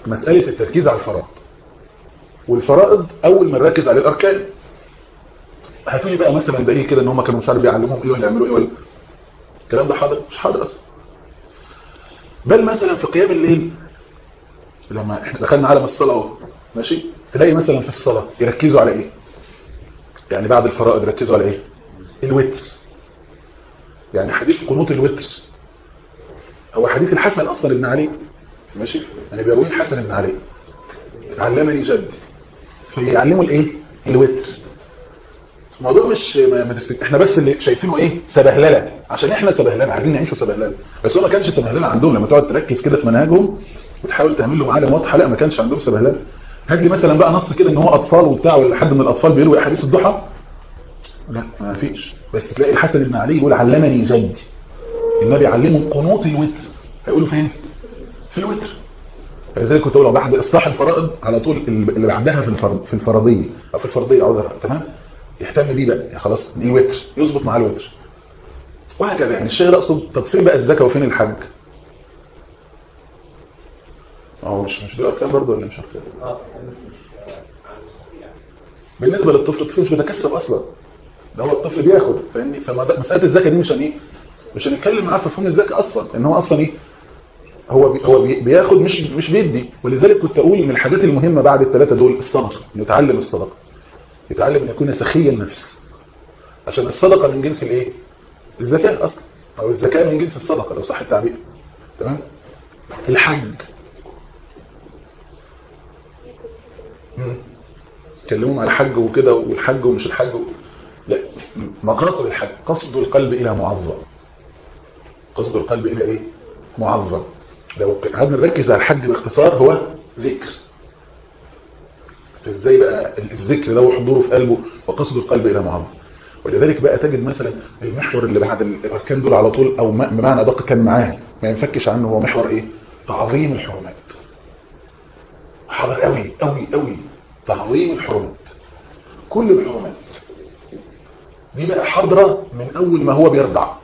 مساله التركيز على الفرائض والفرائض اول ما نركز على الاركان هاتوا لي بقى مثلا دليل كده ان هم كانوا مش عارف بيعلموهم ايه ولا يعملوا ايه ولا الكلام ده حاضر مش حاضر اصلا بل مثلا في قيام الليل لما احنا دخلنا عالم الصلاه اهو ماشي تلاقي مثلا في الصلاه يركزوا على ايه يعني بعد الفرائض يركزوا على ايه الوتر يعني حديث قنوت الوتر هو حديث الحسن اصلا ابن علي ماشي يعني بيرويه الحسن بن علي علمني جدي فيعلموا الايه الوتر الموضوع مش ما ما تفتك... احنا بس اللي شايفينه ايه سبهلله عشان احنا سبهلله عايزين نعيشوا سبهلله بس هو ما كانش سبهلله عندهم لما تقعد تركز كده في منهجهم وتحاول تعمل له معالم واضحه لا ما كانش عندهم سبهلله هات لي مثلا بقى نص كده ان هو اطفال وبتاع ولا حد من الاطفال بيروي احاديث الضحى لا ما فيش بس تلاقي الحسن بن علي يقول علمني جدي النبي علمه قنوط الوتر هيقولوا فين في الوتر فلذلك كنت اقول بعد اصلاح الفرائض على طول اللي بعدها في الفرض في الفرضيه او في الفرضيه عذرا تمام يهتم بيه بقى يعني خلاص دي وتر يظبط مع الوتر وهكذا يعني الشيخ اقصد طب فين بقى الزكاه وفين الحج هو مش مش دول اركان برضه ولا مش اركان بالنسبه للطفل الطفل مش بيتكسب اصلا ده هو الطفل بياخد فاهمني فمساله الزكاه دي مش ايه مش هنتكلم معاه في فهم الزكاه اصلا ان هو اصلا ايه هو بي هو بي بياخد مش مش بيدي ولذلك كنت اقول من الحاجات المهمه بعد الثلاثه دول الصدقه نتعلم الصدقه يتعلم ان يكون سخي النفس عشان الصدقه من جنس الايه الزكاه اصلا او الزكاه من جنس الصدقه لو صح التعبير تمام الحج كلمهم على الحج وكده والحج ومش الحج و... لا مقاصد الحج قصد القلب الى معظم قصد القلب الى ايه معظم لو قعدنا نركز على الحج باختصار هو ذكر فازاي بقى الذكر ده وحضوره في قلبه وقصد القلب الى معظم ولذلك بقى تجد مثلا المحور اللي بعد الاركان دول على طول او بمعنى ادق كان معاه ما ينفكش عنه هو محور ايه تعظيم الحرمات حاضر قوي قوي قوي تعظيم الحرمات كل الحرمات دي بقى حاضره من اول ما هو بيرضع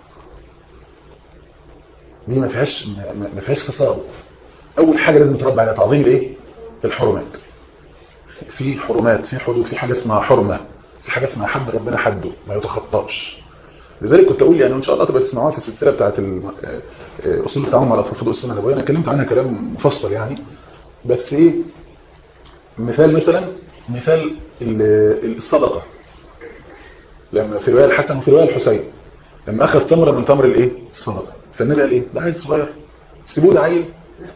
دي ما فيهاش ما فيهاش فصال اول حاجه لازم تربى على تعظيم الايه الحرمات في حرمات في حدود في حاجه اسمها حرمه في حاجه اسمها حد ربنا حده ما يتخطاش لذلك كنت اقول يعني ان شاء الله تبقى تسمعوها في السلسله بتاعه اصول التعامل مع الاطفال في السنه النبويه انا اتكلمت عنها كلام مفصل يعني بس ايه مثال مثلا مثال الصدقه لما في روايه الحسن وفي روايه الحسين لما اخذ تمره من تمر الايه الصدقه فالنبي قال ايه ده عيل صغير سيبوه ده عيل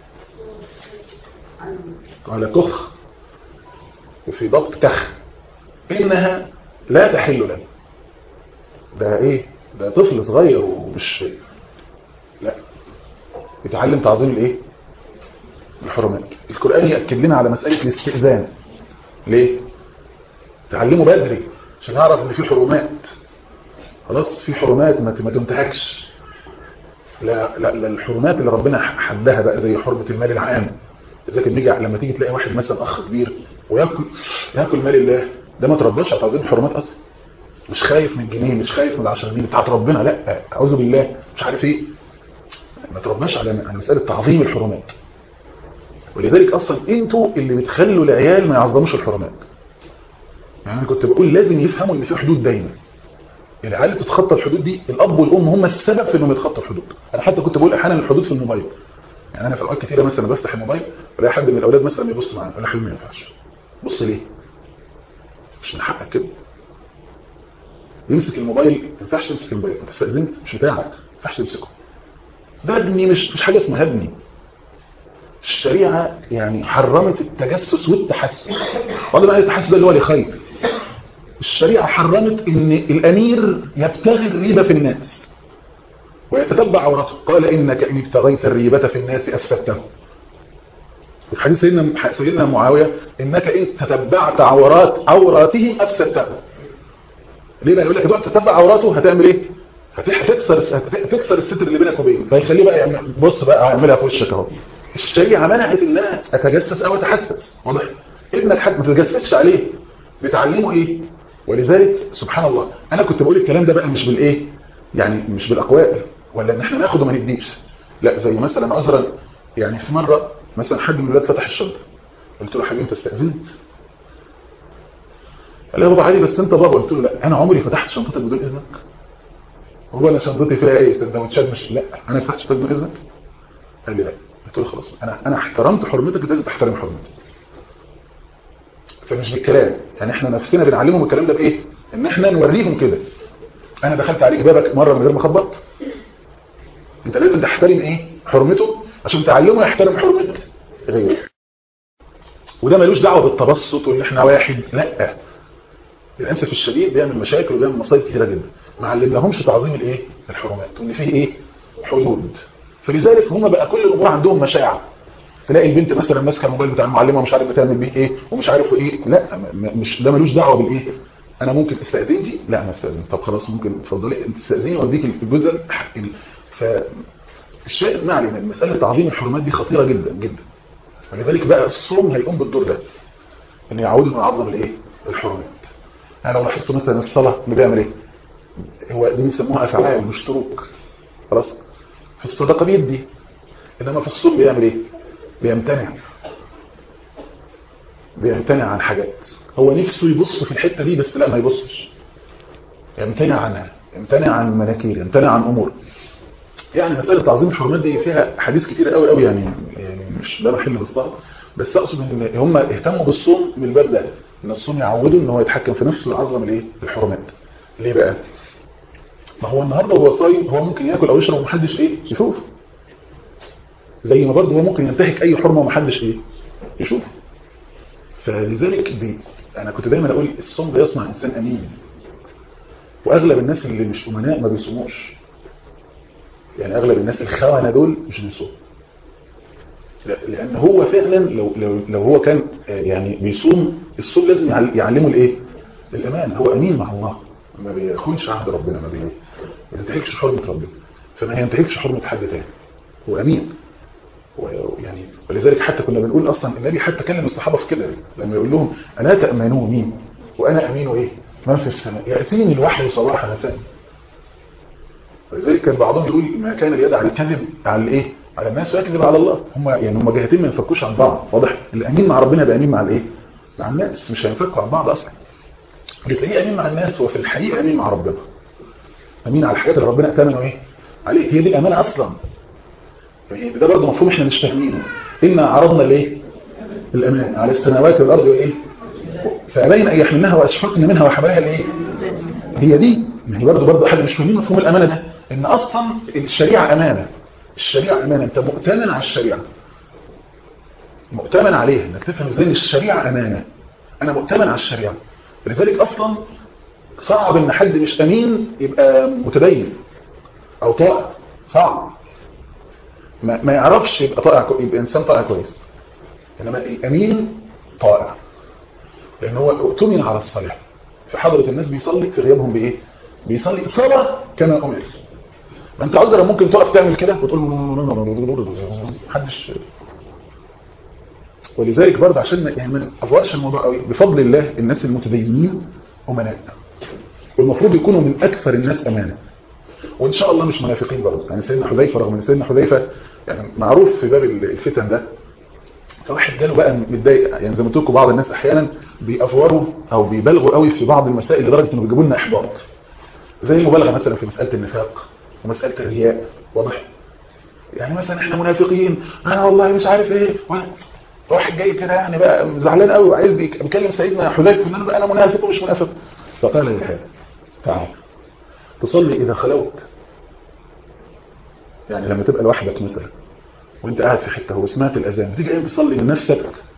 قال كخ وفي ضبط كخ انها لا تحل لنا ده ايه ده طفل صغير ومش لا يتعلم تعظيم الايه الحرمات القرآن يأكد لنا على مسألة الاستئذان ليه تعلمه بدري عشان يعرف ان في حرمات خلاص في حرمات ما ما تنتهكش لا لا لا الحرمات اللي ربنا حدها بقى زي حرمة المال العام لذلك بنيجي لما تيجي تلاقي واحد مثلا اخ كبير وياكل ياكل مال الله ده ما ترباش على تعظيم الحرمات اصلا مش خايف من جنيه مش خايف من 10 جنيه بتاعت ربنا لا اعوذ بالله مش عارف ايه ما ترباش على على مساله تعظيم الحرمات ولذلك اصلا انتوا اللي بتخلوا العيال ما يعظموش الحرمات يعني انا كنت بقول لازم يفهموا ان في حدود دايما العيال اللي تتخطى الحدود دي الاب والام هم السبب في انهم يتخطوا الحدود انا حتى كنت بقول احيانا الحدود في الموبايل يعني انا في اوقات كتيره مثلا بفتح الموبايل الاقي حد من الاولاد مثلا يبص معايا انا حلمي ما ينفعش بص ليه مش من حقك كده يمسك الموبايل ما ينفعش تمسك الموبايل انت استاذنت مش بتاعك ما ينفعش تمسكه ده ابني مش مش حاجه اسمها ابني الشريعه يعني حرمت التجسس والتحسس وهذا بقى التحسس ده اللي هو لخير الشريعه حرمت ان الامير يبتغي الريبه في الناس ويتتبع عورته قال انك ان ابتغيت الريبه في الناس افسدته وفي حديث سيدنا سيدنا معاويه انك ان تتبعت عورات عوراتهم افسدته ليه بقى يقول لك تقعد تتبع عوراته هتعمل ايه هتكسر هتكسر الستر اللي بينك وبينه فيخليه بقى يعمل بص بقى اعملها في وشك اهو الشريعه منعت ان انا اتجسس او اتحسس واضح ابنك حد ما تتجسسش عليه بتعلمه ايه ولذلك سبحان الله انا كنت بقول الكلام ده بقى مش بالايه يعني مش بالاقوال ولا ان احنا ناخد وما نديش لا زي مثلا عذرا يعني في مره مثلا حد من الولاد فتح الشنطه قلت له حبيبي انت استاذنت قال لي يا بابا عادي بس انت بابا قلت له لا انا عمري فتحت شنطتك بدون اذنك هو انا شنطتي فيها ايه سندوتشات مش لا انا فتحت شنطتك بدون اذنك قال لي لا قلت له خلاص انا انا احترمت حرمتك انت لازم تحترم حرمتي فمش بالكلام يعني احنا نفسنا بنعلمهم الكلام ده بايه ان احنا نوريهم كده انا دخلت عليك بابك مره من غير ما اخبط انت لازم تحترم ايه حرمته عشان تعلمه يحترم حرمه غيره وده ملوش دعوه بالتبسط وان احنا واحد لا للاسف الشديد بيعمل مشاكل وبيعمل مصايب كتيره جدا ما علمناهمش تعظيم الايه الحرمات وان فيه ايه حدود فلذلك هم بقى كل الامور عندهم مشاعر تلاقي البنت مثلا ماسكه الموبايل بتاع المعلمه ومش عارف بتعمل بيه ايه ومش عارف ايه لا مش ده ملوش دعوه بالايه انا ممكن استاذنتي لا ما استاذن طب خلاص ممكن تفضلي انت تستاذني واديك الجزء ف الشيء ما علينا مساله تعظيم الحرمات دي خطيره جدا جدا ولذلك بقى الصوم هيقوم بالدور ده ان يعود انه يعظم الايه الحرمات انا لو لاحظت مثلا الصلاه اللي بيعمل ايه هو دي بيسموها افعال مش تروك خلاص في الصدقه بيدي انما في الصوم بيعمل ايه بيمتنع بيمتنع عن حاجات هو نفسه يبص في الحته دي بس لا ما يبصش يمتنع عنها يمتنع عن مناكير يمتنع عن امور يعني مساله تعظيم الحرمات دي فيها حديث كتير قوي قوي يعني يعني مش ده محل بسطها بس اقصد ان هم اهتموا بالصوم من الباب ده ان الصوم يعوده ان هو يتحكم في نفسه ويعظم الايه الحرمات ليه بقى ما هو النهارده وهو صايم هو ممكن ياكل او يشرب ومحدش ايه يشوف زي ما برضه هو ممكن ينتهك اي حرمه ومحدش ايه يشوف فلذلك بي انا كنت دايما اقول الصوم ده يصنع انسان امين واغلب الناس اللي مش امناء ما بيصوموش يعني اغلب الناس الخونه دول مش بيصوموا لان هو فعلا لو لو لو هو كان يعني بيصوم الصوم لازم يعلمه الايه الامان هو امين مع الله ما بيخونش عهد ربنا ما بينتهكش حرمه ربنا فما ينتهكش حرمه حد تاني هو امين يعني ولذلك حتى كنا بنقول اصلا النبي حتى كلم الصحابه في كده لما يقول لهم الا تامنوني وانا امين ايه من في السماء ياتيني الوحي صباح مساء ولذلك كان بعضهم يقول ما كان اليد على الكذب على الايه على الناس ويكذب على الله هم يعني هم جهتين ما ينفكوش عن بعض واضح الامين مع ربنا يبقى امين مع الايه مع الناس مش هينفكوا عن بعض اصلا بتلاقيه امين مع الناس وفي الحقيقه امين مع ربنا امين على الحاجات اللي ربنا اتمنه ايه عليه هي دي الامانه اصلا ده برضه مفهوم احنا مش فاهمينه إنا عرضنا الايه الأمان على السماوات والأرض والإيه فأبين أن يحملناها وأشفقن منها وحملها الإيه هي دي ما هي برضه برضه حد مش فاهمين مفهوم الأمانة ده إن أصلا الشريعة أمانة الشريعة أمانة أنت مؤتمن على الشريعة مؤتمن عليها انك تفهم ازاي الشريعة أمانة أنا مؤتمن على الشريعة لذلك أصلا صعب إن حد مش أمين يبقى متدين أو طائع صعب ما, ما يعرفش يبقى طائع يبقى إنسان طائع كويس إنما الأمين طائع لأن هو اؤتمن على الصلاة في حضرة الناس بيصلي في غيابهم بإيه بيصلي صلاة كما أمر ما أنت عذرا ممكن تقف تعمل كده وتقول محدش ولذلك برضه عشان يعني ما نفورش الموضوع قوي بفضل الله الناس المتدينين أمناء والمفروض يكونوا من أكثر الناس أمانة وإن شاء الله مش منافقين برضه يعني سيدنا حذيفة رغم ان سيدنا حذيفة يعني معروف في باب الفتن ده فواحد جاله بقى متضايق يعني زي ما قلت لكم بعض الناس احيانا بيأفوروا او بيبالغوا قوي في بعض المسائل لدرجه انه بيجيبوا لنا احباط زي المبالغه مثلا في مساله النفاق ومساله الرياء واضح يعني مثلا احنا منافقين انا والله مش عارف ايه واحد جاي كده يعني بقى زعلان قوي وعايز يكلم سيدنا حذيفه ان انا بقى انا منافق ومش منافق فقال لي هذا تعال تصلي اذا خلوت يعني لما تبقى لوحدك مثلا وانت قاعد في حته وسمعت الاذان تيجي قايم تصلي من نفسك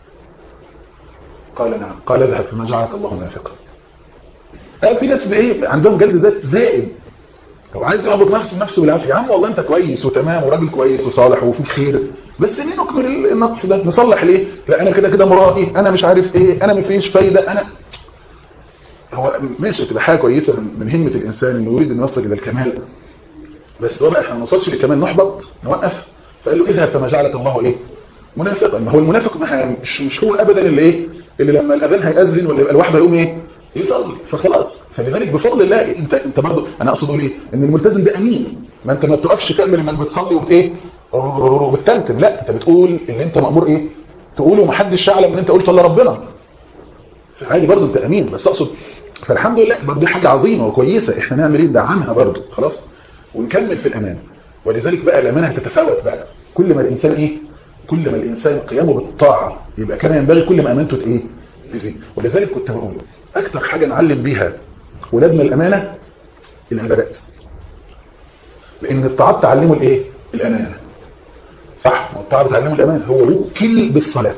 قال نعم قال اذهب فما جعلك الله منافقا قال في ناس بايه عندهم جلد ذات زائد لو عايز يربط نفسه بنفسه بالعافيه يا عم والله انت كويس وتمام وراجل كويس وصالح وفيك خير بس ليه نكمل النقص ده نصلح ليه لا انا كده كده مرائي انا مش عارف ايه انا ما فيش فايده انا هو ماشي تبقى حاجه كويسه من همه الانسان انه يريد ان يوصل الى الكمال بس هو احنا ما نوصلش للكمال نحبط نوقف فقال له اذهب فما جعلك الله ايه منافقا ما هو المنافق مش مش هو ابدا اللي ايه اللي لما الاذان هيأذن ولا يبقى الواحد هيقوم ايه يصلي فخلاص فلذلك بفضل الله انت انت برضه انا اقصد اقول ايه ان الملتزم ده امين ما انت ما بتقفش تعمل انك بتصلي وبت ايه وبتلتم لا انت بتقول اللي انت مأمور ايه تقوله ومحدش يعلم ان انت قلت الا ربنا عادي برضه انت امين بس اقصد فالحمد لله برضه دي حاجه عظيمه وكويسه احنا نعمل ايه ندعمها برضه خلاص ونكمل في الامان ولذلك بقى الامانه هتتفاوت بقى كل ما الانسان ايه كل ما الانسان قيامه بالطاعه يبقى كان ينبغي كل ما امانته ايه تزيد ولذلك كنت بقول اكثر حاجه نعلم بيها ولادنا الامانه العبادات لان الطاعات تعلمه الايه الامانه صح الطاعه بتعلمه الامانه هو وكل بالصلاه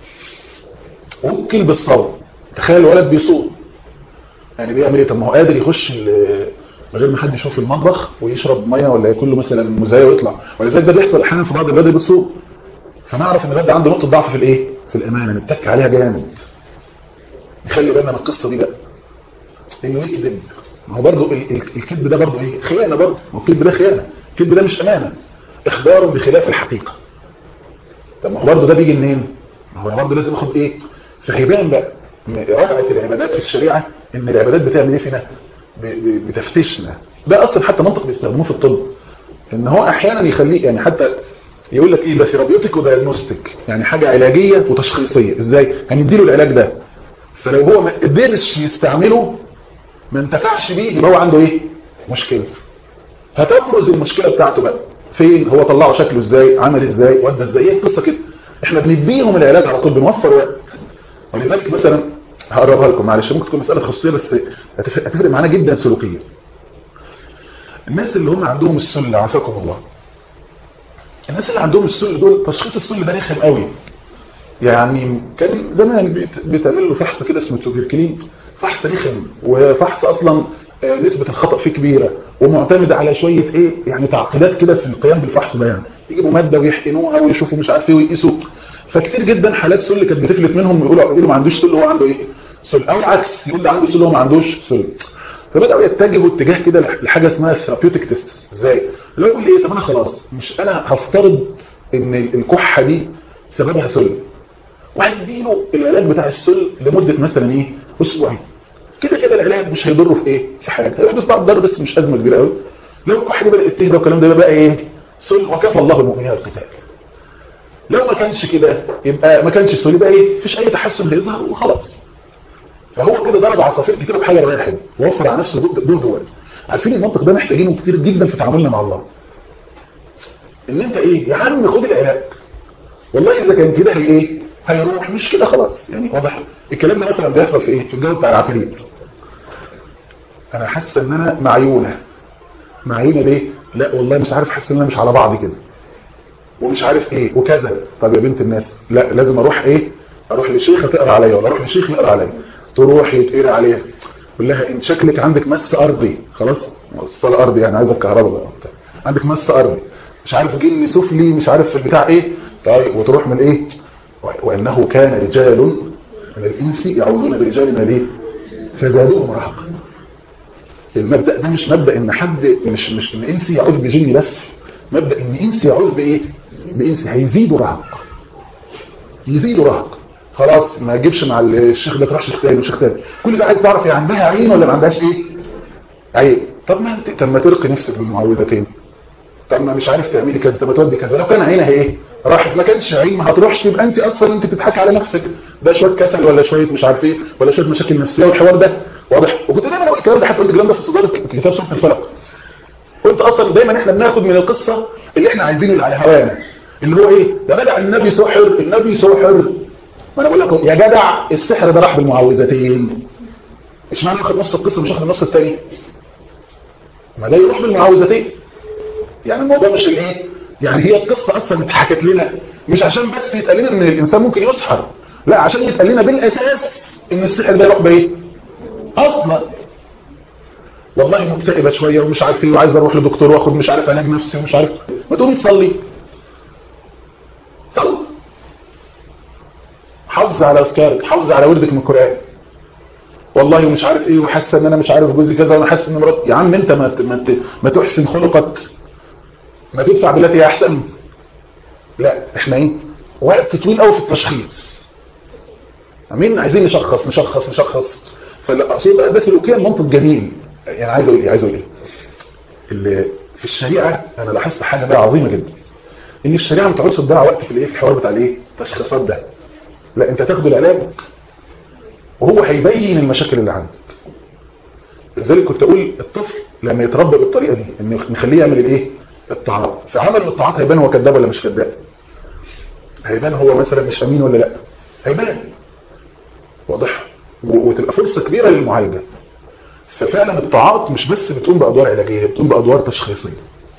وكل بالصوم تخيل الولد بيصوم يعني بيعمل ايه طب ما هو قادر يخش من غير ما حد يشوف المطبخ ويشرب ميه ولا ياكل له مثلا مزايا ويطلع ولذلك ده بيحصل احيانا في بعض الولاد اللي بتصوم فنعرف ان الولد عنده نقطه ضعف في الايه في الامانه نتك عليها جامد نخلي بالنا من القصه دي بقى انه يكذب ما هو برضه الكذب ده برضه ايه خيانه برضه ما هو الكذب ده خيانه الكذب ده مش امانه اخبار بخلاف الحقيقه طب ما هو برضه ده بيجي منين ما هو برضه لازم اخد ايه فهيبان بقى رجعت العبادات في الشريعه ان العبادات بتعمل ايه فينا بتفتشنا ده اصلا حتى منطق بيستخدموه في الطب ان هو احيانا يخليه يعني حتى يقول لك ايه ده ثيرابيوتيك ودايجنوستيك يعني حاجه علاجيه وتشخيصيه ازاي هنديله العلاج ده فلو هو ما قدرش يستعمله ما انتفعش بيه يبقى هو عنده ايه مشكله هتبرز المشكله بتاعته بقى فين هو طلعه شكله ازاي عمل ازاي ودى ازاي ايه القصه كده احنا بنديهم العلاج على طول بنوفر وقت ولذلك مثلا هقربها لكم معلش ممكن تكون مساله خصوصيه بس هتفرق معانا جدا سلوكيا الناس اللي هم عندهم السل عافاكم الله الناس اللي عندهم السل دول تشخيص السل ده رخم قوي يعني كان زمان بيتعمل له فحص كده اسمه توبركلين فحص رخم وفحص اصلا نسبة الخطأ فيه كبيرة ومعتمد على شوية ايه يعني تعقيدات كده في القيام بالفحص ده يعني يجيبوا مادة ويحقنوها ويشوفوا مش عارف ايه ويقيسوا فكتير جدا حالات سل كانت بتفلت منهم يقولوا يقولوا ما عندوش سل هو عنده ايه سل او العكس يقول ده عنده سل هو ما عندوش سل فبداوا يتجهوا اتجاه كده لحاجه اسمها ثيرابيوتيك تيست ازاي اللي هو يقول ايه طب انا خلاص مش انا هفترض ان الكحه دي سببها سل وهديله العلاج بتاع السل لمده مثلا ايه اسبوعين كده كده العلاج مش هيضره في ايه في حاجه هيحدث بعض ضرر بس مش ازمه كبيره قوي لو الكحه دي بدات تهدى والكلام ده بقى ايه سل وكفى الله المؤمنين القتال لو ما كانش كده يبقى ما كانش سل يبقى ايه مفيش اي تحسن هيظهر وخلاص فهو كده ضرب عصافير كتير بحجر واحد ووفر على نفسه دور دول عارفين المنطق ده محتاجينه كتير جدا في تعاملنا مع الله ان انت ايه يا عم خد العلاج والله اذا كان كده هي ايه هيروح مش كده خلاص يعني واضح الكلام ده مثلا بيحصل في ايه في الجو بتاع العفاريت انا حاسه ان انا معيونه معيونه ليه لا والله مش عارف حاسه ان انا مش على بعض كده ومش عارف ايه وكذا طب يا بنت الناس لا لازم اروح ايه اروح لشيخه تقرا عليا ولا اروح لشيخ يقرا عليا تروح يتقرا عليها قول لها انت شكلك عندك مس ارضي خلاص وصل ارضي يعني عايزه الكهرباء بقى عندك مس ارضي مش عارف جن سفلي مش عارف في البتاع ايه طيب وتروح من ايه وانه كان رجال من الانس يعوذون برجال من الايه فزادوهم رهقا المبدا ده مش مبدا ان حد مش مش ان انسي يعوذ بجن بس مبدا ان انسي يعوذ بايه بانسي هيزيدوا رهق يزيدوا رهق خلاص ما تجيبش مع الشيخ ده تروح شيخ تاني وشيخ تاني كل ده عايز تعرف هي عندها عين ولا ما عندهاش ايه عين طب ما انت طب ما ترقي نفسك بالمعوذتين طب ما مش عارف تعملي كذا طب ما تودي كذا لو كان عينها ايه راحت ما كانش عين ما هتروحش يبقى انت اصلا انت بتضحكي على نفسك ده شويه كسل ولا شويه مش عارف ايه ولا شويه مشاكل نفسيه والحوار ده واضح وكنت دايما اقول الكلام ده حتى قلت الكلام ده في صداره كتاب سوره الفلق قلت اصلا دايما احنا بناخد من القصه اللي احنا عايزينه اللي على هوانا اللي هو ايه ده بدع النبي سحر النبي سحر ما انا بقول لكم يا جدع السحر ده راح بالمعوذتين مش معنى اخد نص القصه مش اخد النص الثاني ما ده يروح بالمعوذتين يعني الموضوع مش الايه يعني هي القصه اصلا اتحكت لنا مش عشان بس يتقال لنا ان الانسان ممكن يسحر لا عشان يتقال لنا بالاساس ان السحر ده يروح بايه اصلا والله مكتئبه شويه ومش عارف ايه وعايز اروح لدكتور واخد مش عارف علاج نفسي ومش عارف ما تقومي تصلي صلي حافظ على اذكارك حافظ على وردك من القران والله ومش عارف ايه وحاسه ان انا مش عارف جوزي كذا وانا حاسس ان مراتي يا عم انت ما ما, ما تحسن خلقك ما تدفع بالتي هي احسن لا احنا ايه وقت طويل قوي في التشخيص امين عايزين نشخص نشخص نشخص فالاقصد بقى ده سلوكيا منطق جميل يعني عايز اقول ايه عايز اقول ايه اللي في الشريعه انا لاحظت حاجه بقى عظيمه جدا ان الشريعه ما تقعدش تضيع وقت في الايه في الحوار بتاع الايه التشخيصات ده لا انت تاخد العلاج وهو هيبين المشاكل اللي عندك لذلك كنت اقول الطفل لما يتربى بالطريقه دي ان نخليه يعمل الايه الطاعات في عمل الطاعات هيبان هو كذاب ولا مش كذاب هيبان هو مثلا مش امين ولا لا هيبان واضح وتبقى فرصه كبيره للمعالجه ففعلا الطاعات مش بس بتقوم بادوار علاجيه بتقوم بادوار تشخيصيه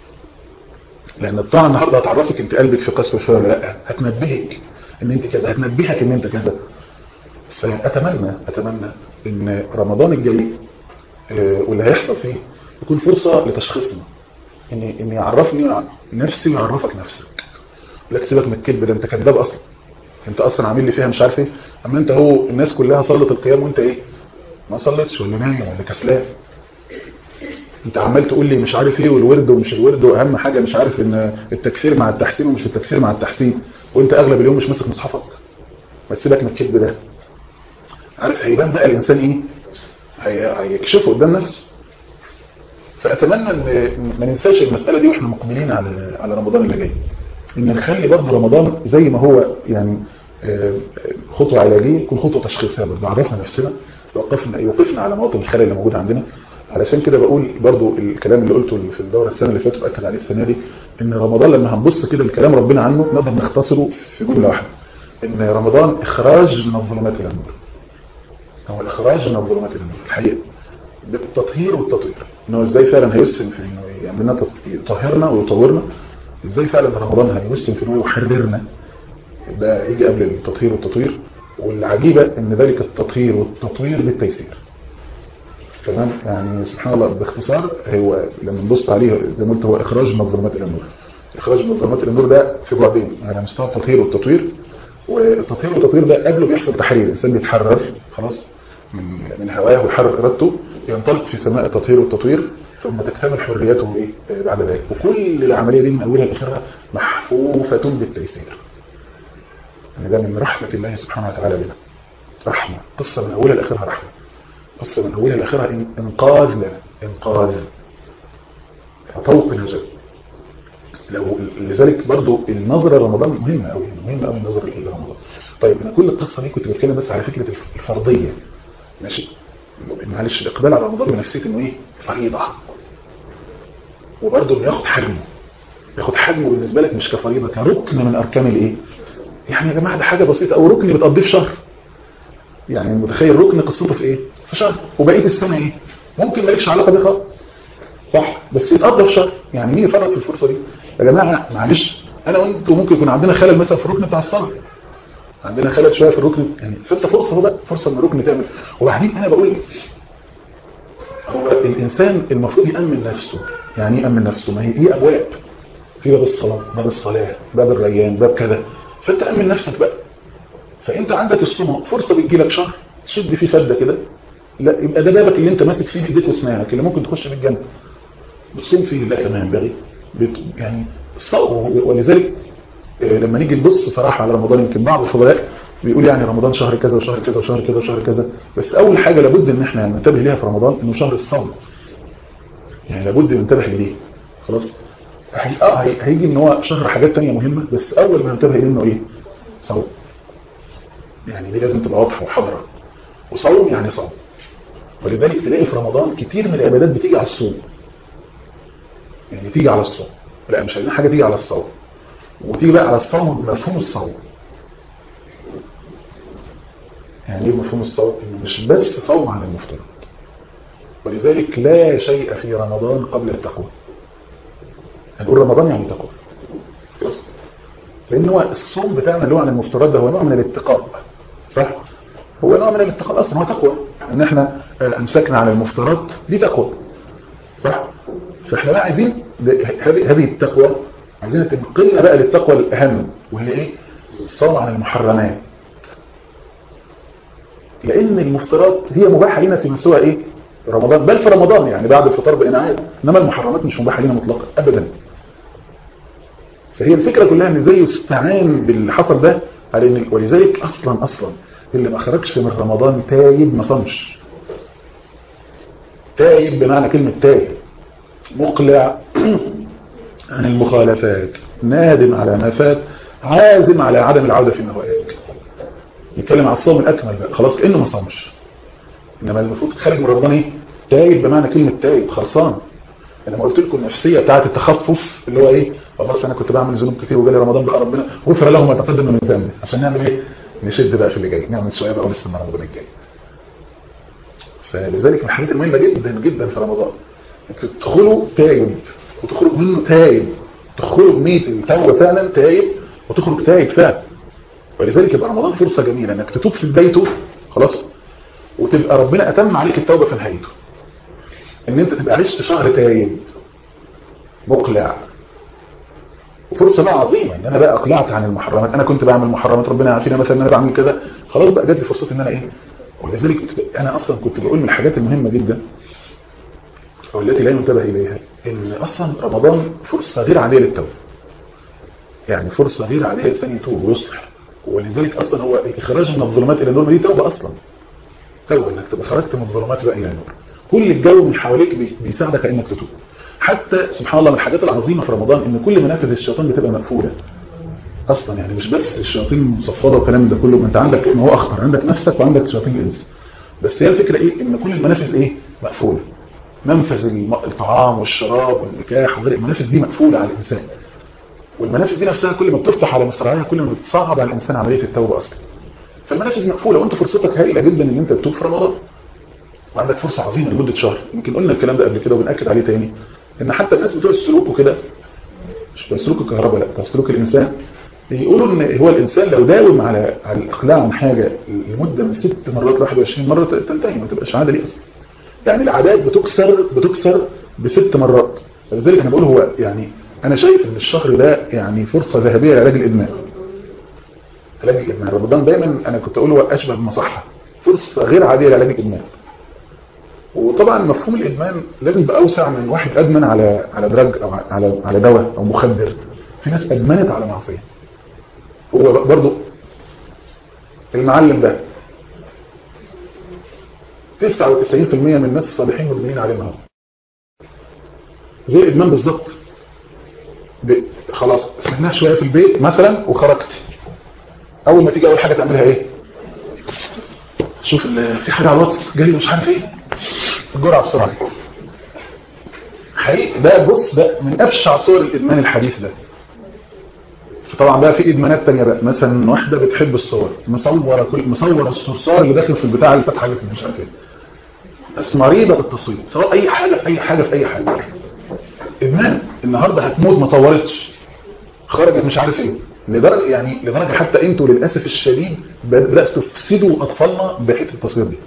لان الطاعه النهارده هتعرفك انت قلبك في قسوه شويه ولا لا هتنبهك ان انت كذا هتنبهك ان انت كذا فاتمنى اتمنى ان رمضان الجاي واللي هيحصل فيه يكون فرصه لتشخيصنا ان ان يعرفني نفسي ويعرفك نفسك لك سيبك من الكذب ده انت كذاب اصلا انت اصلا عامل لي فيها مش عارف ايه اما انت هو الناس كلها صلت القيام وانت ايه ما صليتش ولا نايم ولا كسلان انت عمال تقول لي مش عارف ايه والورد ومش الورد واهم حاجه مش عارف ان التكفير مع التحسين ومش التكفير مع التحسين وانت اغلب اليوم مش ماسك مصحفك ما تسيبك من الكذب ده عارف هيبان بقى الانسان ايه هيكشفه قدام نفسه فاتمنى ان ما ننساش المساله دي واحنا مقبلين على على رمضان اللي جاي ان نخلي برضه رمضان زي ما هو يعني خطوه علاجيه يكون خطوه تشخيصيه برضه عرفنا نفسنا وقفنا يوقفنا على مواطن الخلل اللي موجود عندنا علشان كده بقول برضو الكلام اللي قلته في الدورة السنة اللي فاتت أكد عليه السنة دي إن رمضان لما هنبص كده الكلام ربنا عنه نقدر نختصره في جملة واحدة إن رمضان إخراج من الظلمات إلى النور هو الإخراج من الظلمات إلى النور الحقيقة بالتطهير والتطوير إنه إزاي فعلا هيسهم في إنه يعملنا يطهرنا ويطورنا إزاي فعلا رمضان هيسهم في إنه يحررنا ده يجي قبل التطهير والتطوير والعجيبة إن ذلك التطهير والتطوير بالتيسير تمام يعني سبحان الله باختصار هو لما نبص عليه زي ما قلت هو اخراج من الظلمات الى النور اخراج من الظلمات الى النور ده في بعدين على مستوى التطهير والتطوير والتطهير والتطوير ده قبله بيحصل تحرير الانسان بيتحرر خلاص من من هواه ويحرر ارادته ينطلق في سماء التطهير والتطوير ثم تكتمل حريته ايه بعد ذلك وكل العمليه دي من اولها لاخرها محفوفه بالتيسير يعني ده من رحمه الله سبحانه وتعالى بنا رحمه قصه من اولها لاخرها رحمه قصة من أولها لآخرها إنقاذ لنا إنقاذ طوق نجاة لو لذلك برضو النظرة لرمضان مهمة قوي مهمة قوي النظرة لرمضان طيب أنا كل القصة دي كنت بتكلم بس على فكرة الفرضية ماشي معلش الإقبال على رمضان بنفسية إنه إيه فريضة وبرضه إنه ياخد حجمه ياخد حجمه بالنسبة لك مش كفريضة كركن من أركان الإيه يعني يا جماعة ده حاجة بسيطة أو ركن بتقضيه في شهر يعني متخيل ركن قصته في ايه في شهر وبقيه السنه ايه ممكن مالكش علاقه بيه خالص صح بس يتقضى في شهر يعني مين يفرط في الفرصه دي يا جماعه معلش انا وانتوا ممكن يكون عندنا خلل مثلا في الركن بتاع الصلاه عندنا خلل شويه في الركن يعني فانت فرصه هو بقى فرصه من الركن تعمل وبعدين انا بقول هو الانسان المفروض يامن نفسه يعني ايه يامن نفسه ما هي دي ابواب في باب الصلاه باب الصلاه باب الريان باب كذا فانت امن نفسك بقى فانت عندك الصوم فرصه بتجي لك شهر تشد فيه سده كده لا يبقى ده بابك اللي انت ماسك فيه بايديك واسنانك اللي ممكن تخش في الجنه بتصوم فيه لا كما ينبغي يعني الصوم ولذلك لما نيجي نبص صراحه على رمضان يمكن بعض الفضلاء بيقول يعني رمضان شهر كذا وشهر كذا وشهر كذا وشهر كذا بس اول حاجه لابد ان احنا ننتبه ليها في رمضان انه شهر الصوم يعني لابد ننتبه لدي خلاص اه هيجي ان هو شهر حاجات تانية مهمه بس اول ما ننتبه انه ايه صوم يعني دي لازم تبقى واضحه وحاضره وصوم يعني صوم ولذلك تلاقي في رمضان كتير من العبادات بتيجي على الصوم يعني تيجي على الصوم لا مش عايزين حاجه تيجي على الصوم وتيجي بقى على الصوم بمفهوم الصوم يعني ايه مفهوم الصوم انه مش بس صوم عن المفترض ولذلك لا شيء في رمضان قبل التقوى هنقول رمضان يعني تقوى خلاص لان هو الصوم بتاعنا اللي هو عن المفترض ده هو نوع من الاتقاء صح هو نوع من الاتقاء اصلا هو تقوى ان احنا امسكنا عن المفترض دي تقوى صح فاحنا بقى عايزين هذه هذه التقوى عايزين تنقلنا بقى للتقوى الاهم وهي ايه الصوم عن المحرمات لان المفترض هي مباحه لنا في مستوى ايه رمضان بل في رمضان يعني بعد الفطار بقينا عادي انما المحرمات مش مباحه لنا مطلقا ابدا فهي الفكرة كلها ان ازاي يستعان باللي حصل ده على ان ولذلك اصلا اصلا اللي ما خرجش من رمضان تايب ما صمش تايب بمعنى كلمة تايب مقلع عن المخالفات نادم على ما فات عازم على عدم العودة في النوايات يتكلم على الصوم الأكمل بقى خلاص كأنه ما صامش إنما المفروض خارج من رمضان إيه تايب بمعنى كلمة تايب خلصان أنا ما قلت لكم النفسية بتاعت التخفف اللي هو إيه خلاص أنا كنت بعمل ذنوب كتير وجالي رمضان بقى ربنا غفر له ما تقدم من ذنبه عشان نعمل إيه نشد بقى في اللي جاي نعمل شوية بقى ونستنى رمضان الجاي فلذلك من الحاجات المهمة جدا جدا في رمضان تدخلوا تايب وتخرج منه تايب تخرج بنية التوبة فعلا تايب وتخرج تايب فعلا ولذلك يبقى رمضان فرصة جميلة انك تتوب في بدايته خلاص وتبقى ربنا اتم عليك التوبة في نهايته ان انت تبقى عشت شهر تايب مقلع وفرصة بقى عظيمة ان انا بقى اقلعت عن المحرمات انا كنت بعمل محرمات ربنا يعافينا مثلا ان انا بعمل كذا خلاص بقى جات لي فرصة ان انا ايه ولذلك انا اصلا كنت بقول من الحاجات المهمة جدا والتي لا ينتبه إليها إن أصلا رمضان فرصة غير عادية للتوبة يعني فرصة غير عادية الإنسان يتوب ويصلح ولذلك أصلا هو إخراج من الظلمات إلى النور دي توبة أصلا توبة إنك تبقى خرجت من الظلمات بقى إلى النور كل الجو من حواليك بيساعدك إنك تتوب حتى سبحان الله من الحاجات العظيمة في رمضان إن كل منافذ الشيطان بتبقى مقفولة أصلا يعني مش بس الشياطين المصفدة والكلام ده كله ما أنت عندك ما هو أخطر عندك نفسك وعندك شياطين الإنس بس هي الفكرة إيه إن كل المنافذ إيه مقفولة منفذ الطعام والشراب والنكاح وغير المنافذ دي مقفولة على الإنسان والمنافذ دي نفسها كل ما بتفتح على مصراعيها كل ما بتصعب على الإنسان عملية التوبة أصلا فالمنافذ مقفولة وانت فرصتك هائلة جدا ان انت تتوب في رمضان وعندك فرصة عظيمة لمدة شهر يمكن قلنا الكلام ده قبل كده وبنأكد عليه تاني ان حتى الناس بتوع السلوك وكده مش بتوع سلوك الكهرباء لا بتوع سلوك الإنسان يقولوا ان هو الإنسان لو داوم على على الإقلاع عن حاجة لمدة من ست مرات ل 21 مرة تنتهي ما تبقاش عادة ليه أصلا يعني العادات بتكسر بتكسر بست مرات لذلك انا بقول هو يعني انا شايف ان الشهر ده يعني فرصة ذهبية لعلاج الادمان علاج الادمان رمضان دايما انا كنت اقول هو اشبه بمصحة فرصة غير عادية لعلاج الادمان وطبعا مفهوم الادمان لازم يبقى اوسع من واحد ادمن على على دراج او على على دواء او مخدر في ناس ادمنت على معصية هو برضو المعلم ده 99% من الناس الصالحين مدمنين عليه النهارده زي الادمان بالظبط خلاص سمعناها شويه في البيت مثلا وخرجت اول ما تيجي اول حاجه تعملها ايه شوف في حاجه على الواتس جالي مش عارف ايه الجرعه بسرعه حقيقي ده بص ده من ابشع صور الادمان الحديث ده طبعا بقى في ادمانات تانية بقى مثلا واحده بتحب الصور مصوره كل مصور الصرصار اللي داخل في البتاع اللي فاتحه اللي مش عارف ايه بس مريضة بالتصوير سواء اي حاجة في اي حاجة في اي حاجة ادمان النهاردة هتموت ما صورتش خرجت مش عارف ايه لدرجة يعني لدرجة حتى انتوا للأسف الشديد بدأتوا تفسدوا اطفالنا بحته التصوير دي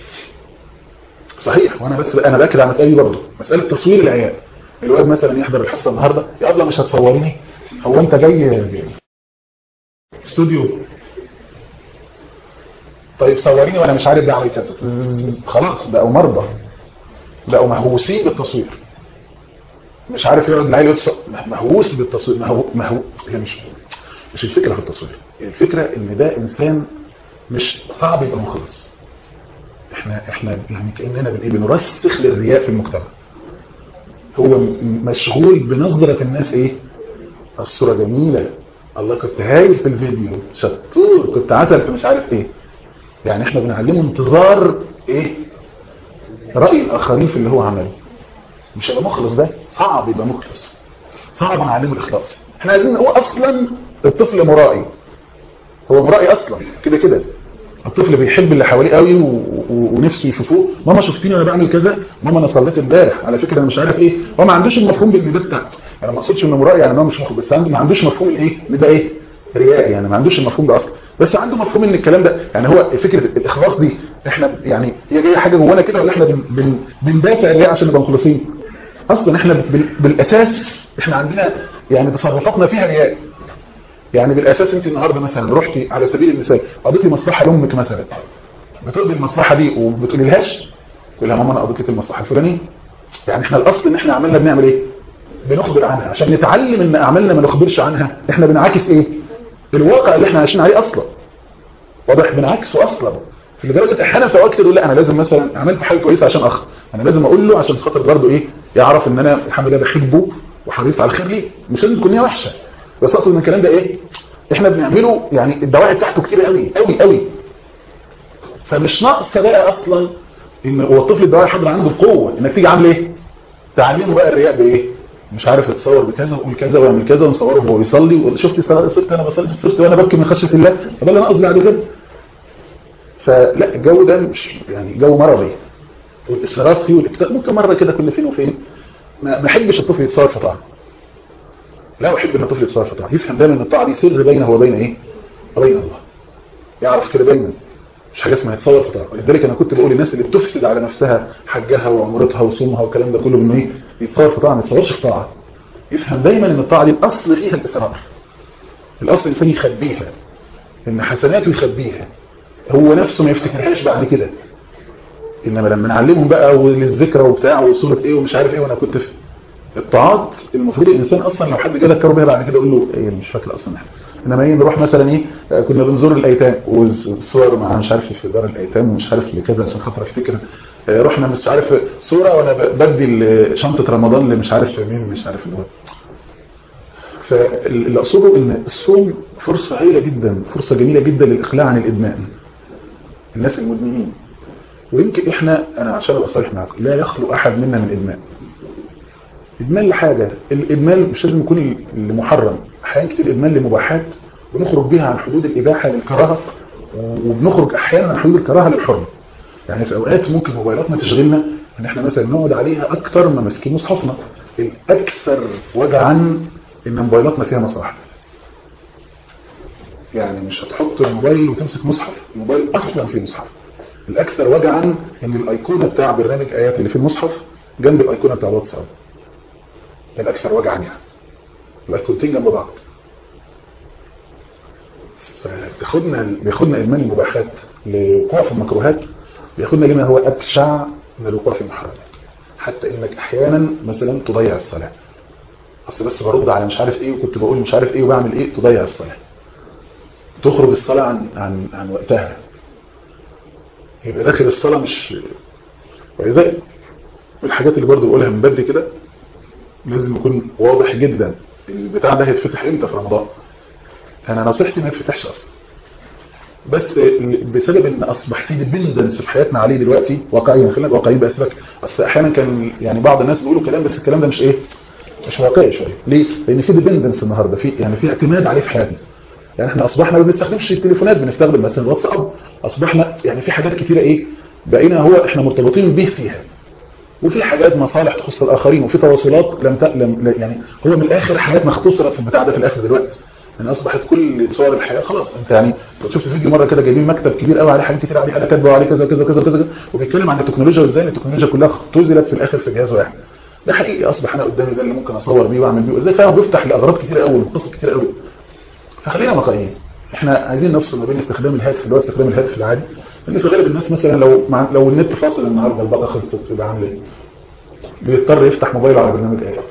صحيح وانا بس انا باكد على المسألة دي برضه مسألة تصوير العيال الواد مثلا يحضر الحصة النهاردة يا ابله مش هتصوريني هو انت جاي استوديو طيب صوريني وانا مش عارف بعمل كذا خلاص بقوا مرضى بقوا مهووسين بالتصوير مش عارف يقعد العيل يتص... مهووس بالتصوير مهو... مهو... هي مش مش الفكره في التصوير الفكره ان ده انسان مش صعب يبقى مخلص احنا احنا يعني كاننا بن ايه بنرسخ للرياء في المجتمع هو مشغول بنظره الناس ايه الصوره جميله الله كنت هايل في الفيديو شطور كنت عسل في مش عارف ايه يعني احنا بنعلمه انتظار ايه رأي الاخرين في اللي هو عمله مش هيبقى مخلص ده صعب يبقى مخلص صعب نعلمه الاخلاص احنا عايزين هو اصلا الطفل مرائي هو مرائي اصلا كده كده الطفل بيحب اللي حواليه قوي و... و... ونفسه يشوفوه ماما شفتيني وانا بعمل كذا ماما انا صليت امبارح على فكره انا مش عارف ايه هو ما عندوش المفهوم باللي ده بتاع انا ما اقصدش انه مرائي يعني هو مش مخلص بس عنده ما عندوش مفهوم الايه ان ده ايه رياء يعني ما عندوش المفهوم ده اصلا بس عنده مفهوم ان الكلام ده يعني هو فكره الاخلاص دي احنا يعني هي جايه حاجه جوانا كده ولا احنا بن... بن... بندافع الرياء عشان نبقى مخلصين اصلا احنا بال... بالاساس احنا عندنا يعني تصرفاتنا فيها رياء يعني بالاساس انت النهارده مثلا رحتي على سبيل المثال قضيتي مصلحه لامك مثلا بتقضي المصلحه دي وبتقولي لهاش تقول لها ماما انا قضيت لك المصلحه الفلانيه يعني احنا الاصل ان احنا عملنا بنعمل ايه بنخبر عنها عشان نتعلم ان اعمالنا ما نخبرش عنها احنا بنعاكس ايه الواقع اللي احنا عايشين عليه اصلا واضح بنعكسه اصلا في لدرجه احيانا في اوقات تقول لا انا لازم مثلا عملت حاجه كويسه عشان اخ انا لازم اقول له عشان خاطر برضه ايه يعرف ان انا الحمد لله بحبه وحريص على الخير ليه مش لازم تكون نيه وحشه بس اقصد ان الكلام ده ايه احنا بنعمله يعني الدواعي بتاعته كتير قوي قوي قوي فمش ناقصه بقى اصلا ان هو الطفل الدواعي حاضر عنده بقوه انك تيجي عامل ايه تعلمه بقى الرياء بايه مش عارف يتصور بكذا ويقول كذا ويعمل كذا ونصوره وهو يصلي شفت صرت انا بصلي صرت وانا ببكي من خشيه الله طب انا قصدي بعد كده فلا الجو ده مش يعني جو مرضي والاسراف فيه والاكتئاب ممكن مره كده كل فين وفين ما بحبش الطفل يتصور في طاعه لا احب ان الطفل يتصور في طاعه يفهم دايما ان الطاعه دي سر بينه وبين ايه وبين الله يعرف كده دايما مش حاجه اسمها يتصور في طاعه ولذلك انا كنت بقول للناس اللي بتفسد على نفسها حجها وعمرتها وصومها والكلام ده كله بانه ايه يتصور في طاعه ما يتصورش في طاعه يفهم دايما ان الطاعه دي الاصل فيها الاسرار الاصل الانسان يخبيها ان حسناته يخبيها هو نفسه ما يفتكرهاش بعد كده انما لما نعلمهم بقى وللذكرى وبتاع وصوره ايه ومش عارف ايه وانا كنت في الطاعات المفروض الانسان اصلا لو حد جه ذكره بيها بعد كده يقول له ايه مش فاكر اصلا احنا انما ايه نروح مثلا ايه كنا بنزور الايتام والصور مع مش عارف في دار الايتام ومش عارف لكذا عشان خاطر افتكر رحنا مش عارف صوره وانا بدي شنطه رمضان اللي مش عارف مين مش عارف اللي هو فاللي اقصده ان الصوم فرصه هائله جدا فرصه جميله جدا للاقلاع عن الادمان الناس المدمنين ويمكن احنا انا عشان ابقى صريح معاكم لا يخلو احد منا من ادمان ادمان لحاجه الادمان مش لازم يكون لمحرم احيانا كتير ادمان لمباحات بنخرج بيها عن حدود الاباحه للكراهه وبنخرج احيانا عن حدود الكراهه للحرمه يعني في اوقات ممكن موبايلاتنا تشغلنا ان احنا مثلا نقعد عليها اكتر ما ماسكين مصحفنا الاكثر وجعا ان موبايلاتنا فيها مصاحف يعني مش هتحط الموبايل وتمسك مصحف الموبايل اصلا فيه مصحف الاكثر وجعا ان الايقونه بتاع برنامج ايات اللي في المصحف جنب الايقونه بتاع الواتساب ده الاكثر وجعا يعني الايقونتين جنب بعض فبياخدنا بياخدنا ادمان المباحات للوقوع في المكروهات بياخدنا لما هو ابشع من الوقوع في المحرمات حتى انك احيانا مثلا تضيع الصلاه اصل بس برد على مش عارف ايه وكنت بقول مش عارف ايه وبعمل ايه تضيع الصلاه تخرج الصلاه عن عن عن وقتها يبقى داخل الصلاه مش ولذلك من الحاجات اللي برضه بقولها من بدري كده لازم يكون واضح جدا البتاع ده هيتفتح امتى في رمضان انا نصيحتي ما يتفتحش اصلا بس بسبب ان اصبح في ديبندنس في حياتنا عليه دلوقتي واقعيا خلينا واقعيين باسفك بس احيانا كان يعني بعض الناس بيقولوا كلام بس الكلام ده مش ايه مش واقعي شويه ليه لان في ديبندنس النهارده في يعني في اعتماد عليه في حياتنا يعني احنا اصبحنا ما بنستخدمش التليفونات بنستخدم مثلا الواتساب اصبحنا يعني في حاجات كتيره ايه بقينا هو احنا مرتبطين به فيها وفي حاجات مصالح تخص الاخرين وفي تواصلات لم ت... لم يعني هو من الاخر حاجات اختصرت في البتاع ده في الاخر دلوقتي يعني اصبحت كل صور الحياه خلاص انت يعني لو شفت فيديو مره كده جايبين مكتب كبير قوي عليه حاجات كتير عليه حاجات كاتبه عليه كذا كذا كذا كذا وبيتكلم عن التكنولوجيا وازاي التكنولوجيا كلها اختزلت في الاخر في جهاز واحد ده حقيقي اصبح انا قدامي ده اللي ممكن اصور بيه واعمل بيه ازاي فاهم بيفتح لاغراض كتير قوي وقصص كتير قوي فخلينا واقعيين احنا عايزين نفصل ما بين استخدام الهاتف اللي هو استخدام الهاتف العادي لان في غالب الناس مثلا لو مع لو النت فاصل النهارده الباقه خلصت يبقى عامل ايه بيضطر يفتح موبايله على برنامج ايه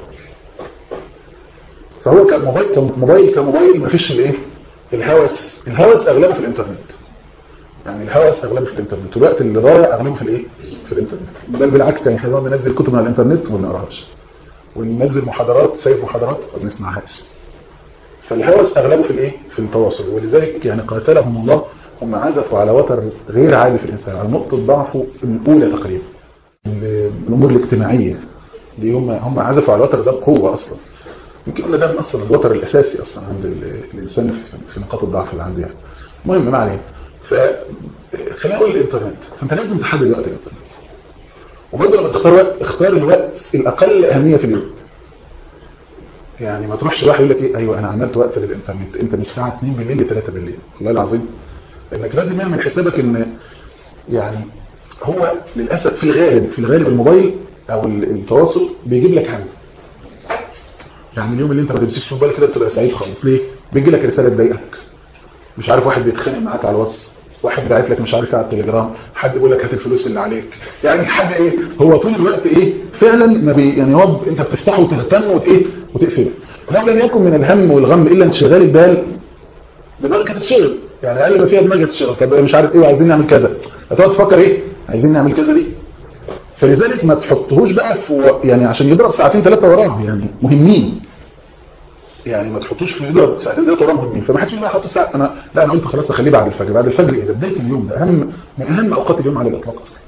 فهو كموبايل كموبايل كموبايل ما فيش الايه الهوس الهوس اغلبه في الانترنت يعني الهوس اغلبه في الانترنت والوقت اللي ضايع اغلبه في الايه في الانترنت بل بالعكس يعني احنا بننزل كتب على الانترنت وما بنقراهاش وننزل محاضرات سيف محاضرات ما بنسمعهاش فالهوس اغلبه في الايه في التواصل ولذلك يعني قاتلهم الله هم عزفوا على وتر غير عادي في الانسان على نقطه ضعفه الاولى تقريبا الامور الاجتماعيه دي هم هم عزفوا على الوتر ده بقوه اصلا يمكن قلنا ده اصلا الوتر الاساسي اصلا عند الانسان في نقاط الضعف اللي عنده يعني المهم ما علينا فخلينا نقول الانترنت فانت لازم تحدد وقت الانترنت وبرضه لما تختار وقت اختار الوقت الاقل اهميه في اليوم يعني ما تروحش واحد يقول لك ايه ايوه انا عملت وقت للانترنت انت من الساعه 2 بالليل ل 3 بالليل والله العظيم لانك لازم يعمل حسابك ان يعني هو للاسف في الغالب في الغالب الموبايل او التواصل بيجيب لك هم يعني اليوم اللي انت ما تمسكش موبايل كده بتبقى سعيد خالص ليه بيجي لك رساله تضايقك مش عارف واحد بيتخانق معاك على الواتس واحد باعت لك مش عارف ايه على التليجرام حد يقول لك هات الفلوس اللي عليك يعني حاجه ايه هو طول الوقت ايه فعلا ما بي يعني هو انت بتفتحه وتهتم وايه وتقفله لو لم يكن من الهم والغم الا انشغال البال دماغك هتتشغل يعني اقل ما فيها دماغك هتشتغل طب مش عارف ايه وعايزين نعمل كذا هتقعد تفكر ايه عايزين نعمل كذا دي فلذلك ما تحطهوش بقى في يعني عشان يضرب ساعتين ثلاثه وراه يعني مهمين يعني ما تحطوش في يضرب ساعتين ثلاثه وراه مهمين فما حدش بقى يحط ساعه انا لا انا قلت خلاص اخليه بعد الفجر بعد الفجر ايه ده بدايه اليوم ده اهم من اهم اوقات اليوم على الاطلاق اصلا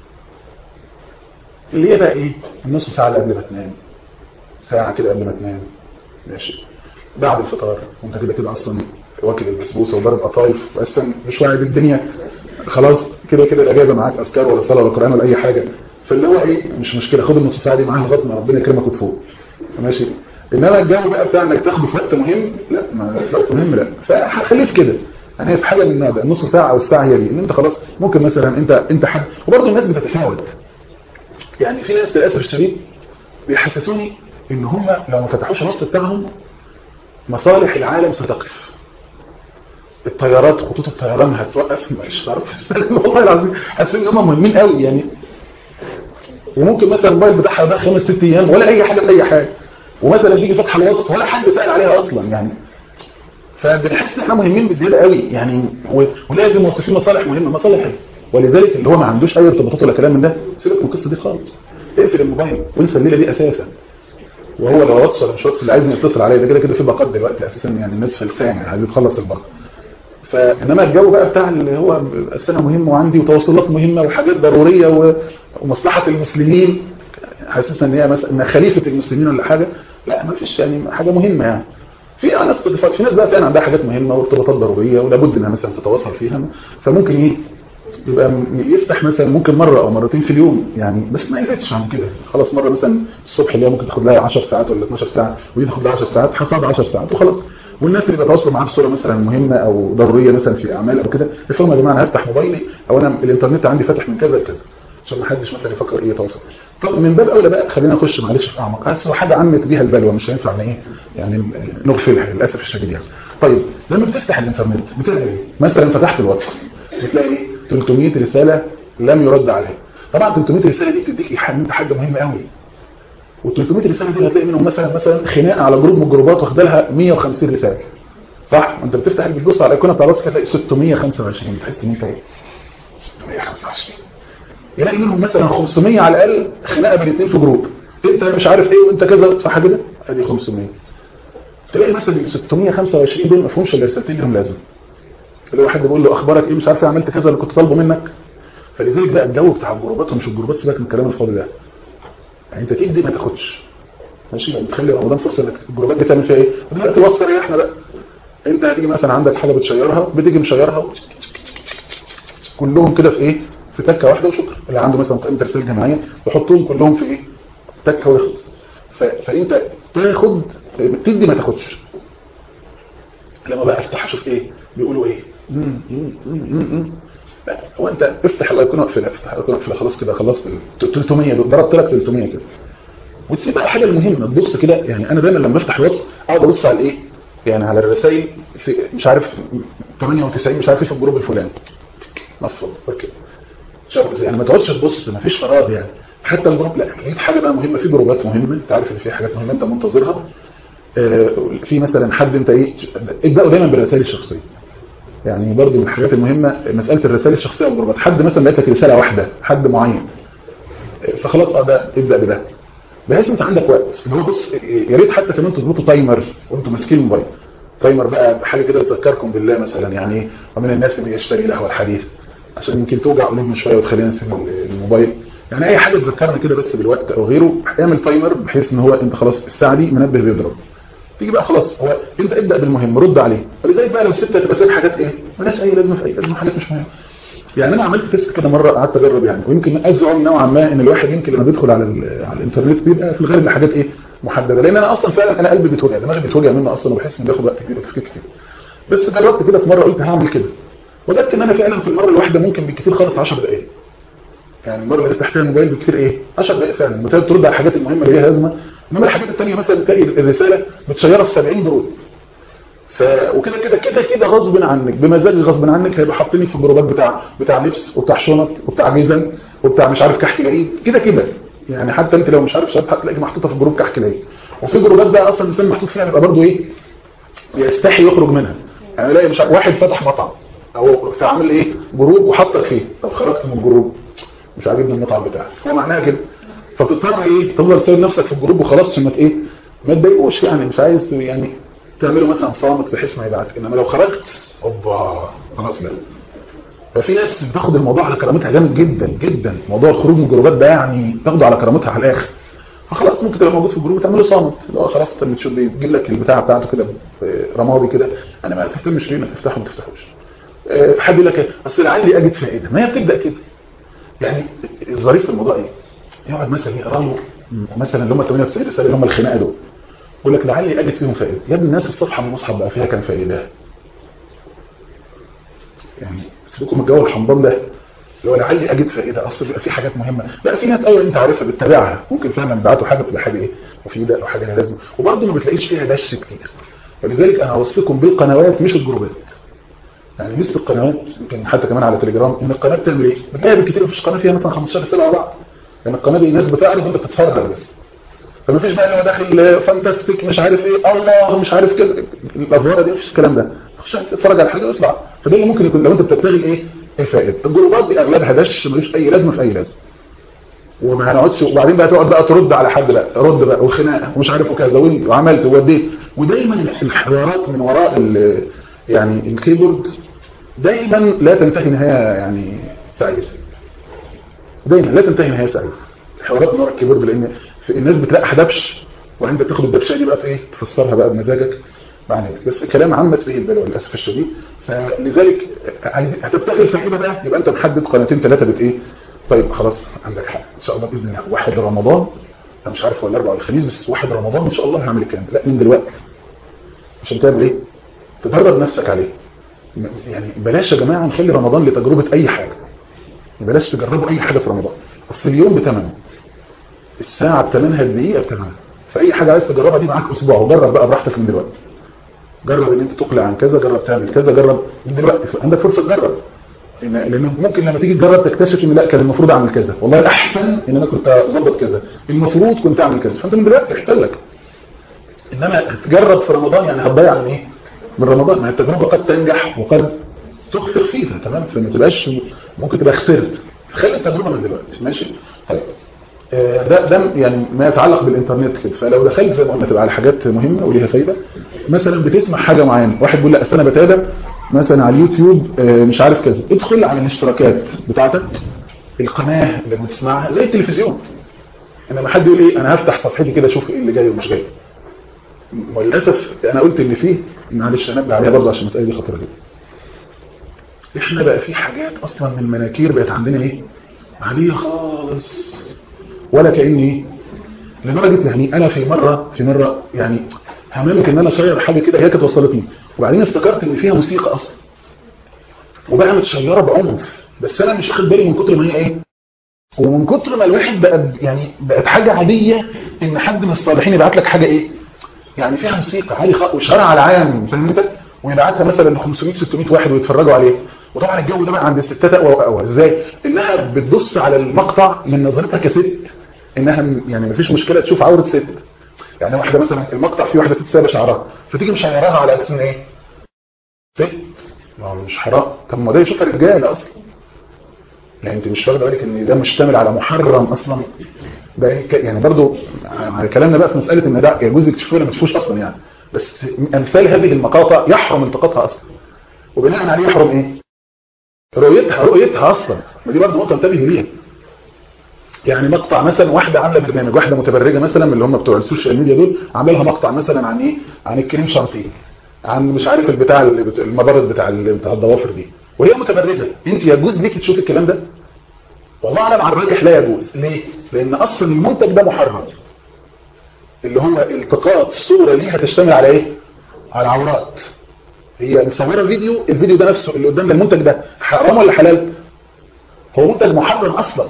اللي هي بقى ايه النص ساعه اللي قبل ما تنام ساعه كده قبل ما تنام ماشي بعد الفطار وانت كده كده اصلا واكل البسبوسه وضارب قطايف واصلا مش واعي بالدنيا خلاص كده كده الاجازه معاك اذكار ولا صلاه ولا قران ولا اي حاجه فاللي هو ايه مش مشكله خد النص ساعه دي معاها لغايه ما ربنا يكرمك وتفوق ماشي انما الجو بقى بتاع انك تاخده في وقت مهم لا ما في وقت مهم لا فخليه في كده يعني هي في حاجه من النوع ده النص ساعه او الساعه هي دي ان انت خلاص ممكن مثلا انت انت حد وبرضه الناس بتتفاوت يعني في ناس للاسف الشديد بيحسسوني ان هم لو ما فتحوش النص بتاعهم مصالح العالم ستقف الطيارات خطوط الطيران هتوقف مش هتعرف والله العظيم حاسس ان هم مهمين قوي يعني وممكن مثلا الموبايل بتاعها ده خمس ست ايام ولا اي حاجه لاي حاجه ومثلا بيجي فتح الواتس ولا حد سال عليها اصلا يعني فبنحس ان احنا مهمين بزياده قوي يعني و- ولازم موظفين مصالح مهمه مصالح ايه ولذلك اللي هو ما عندوش اي ارتباطات ولا كلام من ده سيبك من القصه دي خالص اقفل الموبايل وانسى الليله دي اساسا وهو لو واتس ولا مش واتس اللي عايزني يتصل عليا ده كده كده في باقات دلوقتي اساسا يعني الناس فلسان يعني عايز تخلص الباقه فانما الجو بقى بتاع اللي هو السنه مهم وعندي وتواصلات مهمه وحاجات ضروريه و- ومصلحه المسلمين حاسسنا ان هي مثلا ان خليفه المسلمين ولا حاجه لا ما فيش يعني حاجه مهمه يعني في ناس في ناس بقى فعلا عندها حاجات مهمه وارتباطات ضروريه ولابد انها مثلا تتواصل فيها فممكن ايه يبقى م- يفتح مثلا ممكن مره او مرتين في اليوم يعني بس ما يزيدش عن كده خلاص مره مثلا الصبح اللي هي ممكن تاخد لها 10 ساعات ولا 12 ساعه ودي تاخد لها 10 ساعات حصاد 10 ساعات وخلاص والناس اللي بيتواصلوا معاها بصوره مثلا مهمه او ضروريه مثلا في اعمال او كده يفهموا يا جماعه انا هفتح موبايلي او انا الانترنت عندي فاتح من كذا لكذا عشان ما حدش مثلا يفكر ايه يتواصل طب من باب اولى بقى خلينا نخش معلش في اعمق بس هو حاجه عمت بيها البلوى مش هينفع ان ايه يعني نغفلها للاسف الشديد يعني طيب لما بتفتح الانترنت بتلاقي ايه مثلا فتحت الواتس بتلاقي ايه 300 رساله لم يرد عليها طبعا 300 رساله دي بتديك ايحاء ان انت حاجه مهمه قوي وال 300 رساله دي هتلاقي منهم مثلا مثلا خناقه على جروب من الجروبات واخد لها 150 رساله صح انت بتفتح بتبص على الايقونه بتاع الواتس هتلاقي 625 تحس ان انت ايه 625 يلاقي منهم مثلا 500 على الاقل خناقه بين اثنين في جروب انت مش عارف ايه وانت كذا صح كده ادي 500 تلاقي مثلا 625 دول ما فيهمش الا رسالتين لهم لازم اللي هو حد بيقول له اخبارك ايه مش عارف إيه، عملت كذا اللي كنت طالبه منك فلذلك بقى الجو بتاع الجروبات ومش الجروبات سيبك من الكلام الفاضي ده يعني انت تدي ما تاخدش ماشي يعني تخلي رمضان فرصه انك الجروبات بتعمل فيها ايه دلوقتي واتس ريحنا بقى انت هتيجي مثلا عندك حاجه بتشيرها بتيجي مشيرها و- كلهم كده في ايه في تكه واحده وشكرا اللي عنده مثلا قائمه رسائل جماعيه يحطهم كلهم في ايه تكه ويخلص ف... فانت تاخد تدي ما تاخدش لما بقى افتح اشوف ايه بيقولوا ايه مم، مم، مم، مم، مم. لا هو انت افتح الايقونه واقفلها افتح الايقونه واقفلها خلاص كده خلصت ال 300 دول، ضربت لك 300 كده وتسيب بقى الحاجه المهمه تبص كده يعني انا دايما لما بفتح الواتس اقعد ابص على الايه يعني على الرسائل في مش عارف 98 مش عارف ايه في الجروب الفلاني نفض اوكي شوف يعني ما تقعدش تبص ما فيش فراغ يعني حتى الجروب لا لقيت حاجه بقى مهمه في جروبات مهمه انت عارف ان في حاجات مهمه انت منتظرها آه، في مثلا حد انت ايه ابداوا دايما بالرسائل الشخصيه يعني برضو من الحاجات المهمه مساله الرسائل الشخصيه والجروبات حد مثلا لقيت لك رساله واحده حد معين آه، فخلاص اه ده ابدا بده بحيث انت عندك وقت اللي هو بص يا ريت حتى كمان تظبطوا تايمر وانتوا ماسكين الموبايل تايمر بقى بحاجه كده تذكركم بالله مثلا يعني ايه ومن الناس اللي يشتري لهو الحديث عشان يمكن توجع قلوبنا شويه وتخلينا نسيب الموبايل يعني اي حاجه تذكرنا كده بس بالوقت او غيره اعمل تايمر بحيث ان هو انت خلاص الساعه دي منبه بيضرب تيجي بقى خلاص هو انت ابدا بالمهم رد عليه ولذلك بقى لو سبت هتبقى سايب حاجات ايه مالهاش اي لازمه في اي لازمه حاجات مش مهمه يعني انا عملت تيست كده مره قعدت اجرب يعني ويمكن ازعم نوعا ما ان الواحد يمكن لما بيدخل على ال- على الانترنت بيبقى في الغالب حاجات ايه محدده لان انا اصلا فعلا انا قلبي بيتوجع دماغي بيتوجع منه اصلا وبحس انه بياخد وقت كبير وتفكير كتير بس جربت كده في مره قلت هعمل كده وجدت ان انا فعلا في المره الواحده ممكن بالكثير خالص 10 دقائق يعني المره اللي فتحت فيها الموبايل بكثير ايه 10 دقائق فعلا متى ترد على الحاجات المهمه اللي ليها لازمه انما الحاجات الثانيه مثلا تلاقي الرساله متشيره في 70 جروب ف وكده كده كده كده غصب عنك بمزاج غصب عنك هيبقى حاطينك في الجروبات بتاع بتاع لبس وبتاع شنط وبتاع جزم وبتاع مش عارف كحك العيد كده كده يعني حتى انت لو مش عارف شخص هتلاقي محطوطه في جروب كحك العيد وفي جروبات بقى اصلا الانسان محطوط فيها بيبقى برضه ايه يستحي يخرج منها يعني الاقي مش عارف واحد فتح مطعم او عامل ايه جروب وحطك فيه طب خرجت من الجروب مش عاجبني المطعم بتاعك هو معناها كده فبتضطر ايه تفضل سايب نفسك في الجروب وخلاص عشان ما ايه ما تضايقوش يعني مش عايز يعني تعمله مثلا صامت بحيث ما يبعتك انما لو خرجت اوبا خلاص لا ففي ناس بتاخد الموضوع على كرامتها جامد جدا جدا موضوع الخروج من الجروبات ده يعني تاخده على كرامتها على الاخر فخلاص ممكن تبقى موجود في الجروب تعمله صامت اللي هو خلاص انت بتشوف بيجيب لك البتاع بتاعته كده رمادي كده انا ما تهتمش ليه ما تفتحه ما تفتحوش حد يقول لك اصل لعلي اجد فائده ما هي بتبدا كده يعني الظريف في الموضوع ايه يقعد مثلا يقرا له مثلا اللي هم 98 رساله اللي هم الخناقه دول يقول لك لعلي اجد فيهم فائده يا ابني الناس الصفحه من المصحف بقى فيها كام فائده يعني سيبكم الجو الحمضان ده اللي هو لعلي اجد فائده اصل بيبقى في حاجات مهمه لا في ناس ايوه انت عارفها بتتابعها ممكن فعلا بيبعتوا حاجه بتبقى حاجه ايه مفيده او حاجه لازمه وبرضه ما بتلاقيش فيها دش كتير فلذلك انا اوصيكم بالقنوات مش الجروبات يعني مثل القنوات يمكن حتى كمان على تليجرام ان القناه بتعمل ايه بتلاقي بالكتير مفيش قناه فيها مثلا 15 رساله على بعض يعني القناه دي الناس بتعرض وانت بتتفرج بس فما فيش بقى اللي هو داخل فانتاستيك مش عارف ايه الله مش عارف كده الافواره دي مفيش الكلام ده تخش تتفرج على حاجه ويطلع فده اللي ممكن يكون لو انت بتبتغي الايه الفائده الجروبات دي اغلبها دش ملوش اي لازمه في اي لازمه وما هنقعدش وبعدين بقى تقعد بقى ترد على حد بقى رد بقى وخناقه ومش عارف وكذا وعملت ووديت ودايما الحوارات من وراء يعني الكيبورد دايما لا تنتهي نهايه يعني سعيده دايما لا تنتهي نهايه سعيده الحوارات من وراء الكيبورد لان الناس بتلاقي حدبش وانت تاخد الدبشه دي بقى في ايه تفسرها بقى بمزاجك معنى بس الكلام عمت به البلوى للاسف الشديد فلذلك عايز هتبتغي الفائده بقى يبقى انت محدد قناتين ثلاثه بت ايه طيب خلاص عندك حق ان شاء الله باذن الله واحد رمضان انا مش عارف ولا الاربعاء ولا الخميس بس واحد رمضان ان شاء الله هعمل الكلام لا من دلوقتي عشان تعمل ايه تدرب نفسك عليه يعني بلاش يا جماعه نخلي رمضان لتجربه اي حاجه بلاش تجربوا اي حاجه في رمضان اصل اليوم بثمنه الساعه بثمنها الدقيقه بثمنها فاي حاجه عايز تجربها دي معاك اسبوع وجرب بقى براحتك من دلوقتي جرب ان انت تقلع عن كذا جرب تعمل كذا جرب من دلوقتي عندك فرصه تجرب لان ممكن لما تيجي تجرب تكتشف ان لا كان المفروض اعمل كذا والله الاحسن ان انا كنت اظبط كذا المفروض كنت اعمل كذا فانت من دلوقتي احسن لك انما تجرب في رمضان يعني هتضيع من ايه من رمضان ما التجربه قد تنجح وقد تخفق فيها تمام فما تبقاش ممكن تبقى خسرت خلي التجربه من دلوقتي ماشي طيب ده ده يعني ما يتعلق بالانترنت كده فلو دخلت زي ما قلنا تبقى على حاجات مهمه وليها فايده مثلا بتسمع حاجه معينه واحد بيقول لا اصل انا بتابع مثلا على اليوتيوب مش عارف كذا ادخل على الاشتراكات بتاعتك القناه اللي بتسمعها زي التلفزيون انما حد يقول ايه انا هفتح صفحتي كده اشوف ايه اللي جاي ومش جاي وللاسف انا قلت اللي فيه معلش انبه عليها برضه عشان المساله دي خطيره جدا احنا بقى في حاجات اصلا من المناكير بقت عندنا ايه عاديه خالص ولا كاني لدرجه يعني انا في مره في مره يعني هممت ان انا اشير حاجه كده هي كانت وصلتني وبعدين افتكرت ان فيها موسيقى اصلا وبقى متشيره بعنف بس انا مش واخد بالي من كتر ما هي ايه ومن كتر ما الواحد بقى يعني بقت حاجه عاديه ان حد من الصالحين يبعت لك حاجه ايه يعني فيها موسيقى عادي خالص وشرع العام فاهم انت ويبعتها مثلا ل 500 600 واحد ويتفرجوا عليه وطبعا الجو ده بقى عند الستات اقوى واقوى ازاي انها بتبص على المقطع من نظرتها كست انها يعني مفيش مشكله تشوف عوره ست يعني واحده مثلا المقطع فيه واحده ست سايبه شعرها فتيجي مشيراها على اساس ان ايه ست ما هو مش حرام طب ما ده يشوفها رجاله اصلا يعني انت مش واخده بالك ان ده مشتمل على محرم اصلا ده يعني برضو على كلامنا بقى في مساله ان ده يجوز لك تشوفه ولا ما تشوفوش اصلا يعني بس امثال هذه المقاطع يحرم التقاطها اصلا وبناء عليه يحرم ايه رؤيتها رؤيتها اصلا ما دي برضه نقطه انتبهوا ليها يعني مقطع مثلا واحده عامله برنامج واحده متبرجه مثلا من اللي هم بتوع السوشيال ميديا دول عاملها مقطع مثلا عن ايه عن الكريم شانتيه عن مش عارف البتاع المبرد بتاع بتاع الضوافر دي وهي متبرجه انت يجوز ليكي تشوفي الكلام ده والله اعلم على الراجح لا يجوز ليه لان اصلا المنتج ده محرم اللي هو التقاط صوره ليها تشتمل على ايه على عورات هي مصوره فيديو الفيديو ده نفسه اللي قدام المنتج ده حرام ولا حلال هو منتج محرم اصلا